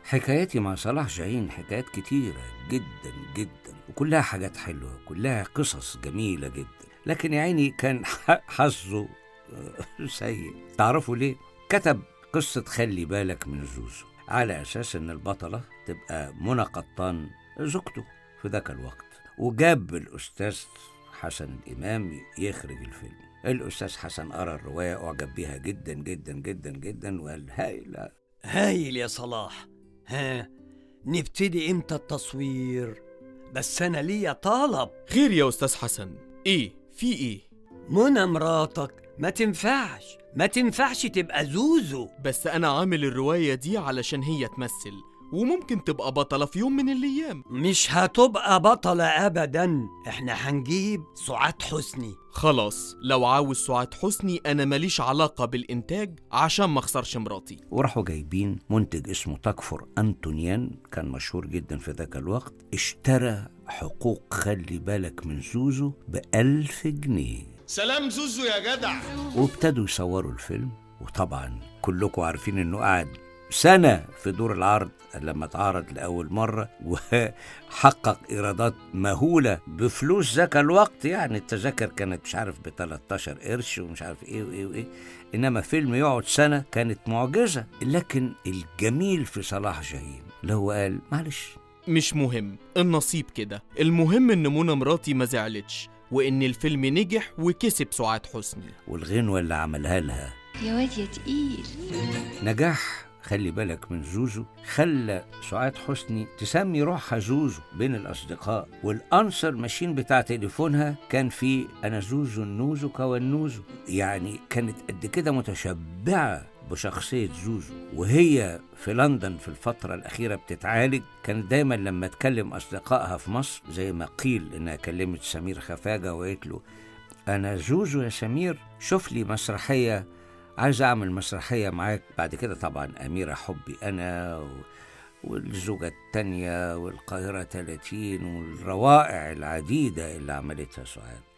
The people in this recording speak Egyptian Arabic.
حكاياتي مع صلاح جاهين حكايات كتيرة جدا جدا وكلها حاجات حلوة كلها قصص جميلة جدا لكن يا عيني كان ح- حظه آه، سيء تعرفوا ليه؟ كتب قصة خلي بالك من زوزو على أساس إن البطلة تبقى منى قطان زوجته في ذاك الوقت وجاب الأستاذ حسن الإمام يخرج الفيلم الأستاذ حسن قرأ الرواية أعجب بيها جدا جدا جدا جدا وقال هايلة هايل يا صلاح ها نبتدي امتى التصوير بس انا ليا طلب خير يا أستاذ حسن إيه في إيه منى مراتك ما تنفعش ما تنفعش تبقى زوزو بس أنا عامل الرواية دي علشان هي تمثل وممكن تبقى بطلة في يوم من الأيام مش هتبقى بطلة ابدا احنا هنجيب سعاد حسني خلاص لو عاوز سعاد حسني أنا ماليش علاقة بالإنتاج عشان ما أخسرش مراتي وراحوا جايبين منتج اسمه تكفر أنتونيان كان مشهور جدا في ذاك الوقت اشترى حقوق خلي بالك من زوزو بألف جنيه سلام زوزو يا جدع وابتدوا يصوروا الفيلم وطبعا كلكم عارفين انه قعد سنة في دور العرض لما اتعرض لأول مرة وحقق إيرادات مهولة بفلوس ذاك الوقت يعني التذاكر كانت مش عارف ب 13 قرش ومش عارف إيه وإيه وإيه إنما فيلم يقعد سنة كانت معجزة لكن الجميل في صلاح جاهين اللي هو قال معلش مش مهم النصيب كده المهم إن منى مراتي ما زعلتش وإن الفيلم نجح وكسب سعاد حسني والغنوة اللي عملها لها يا واد يا تقيل نجاح خلي بالك من زوزو خلى سعاد حسني تسمي روحها زوزو بين الأصدقاء والأنسر ماشين بتاع تليفونها كان فيه أنا زوزو النوزو والنوزو يعني كانت قد كده متشبعة بشخصية زوزو وهي في لندن في الفترة الأخيرة بتتعالج كانت دايما لما تكلم أصدقائها في مصر زي ما قيل إنها كلمت سمير خفاجة وقالت له أنا زوزو يا سمير شوف لي مسرحية عايز أعمل مسرحية معاك بعد كده طبعا أميرة حبي أنا و... والزوجة التانية والقاهرة 30 والروائع العديدة اللي عملتها سعاد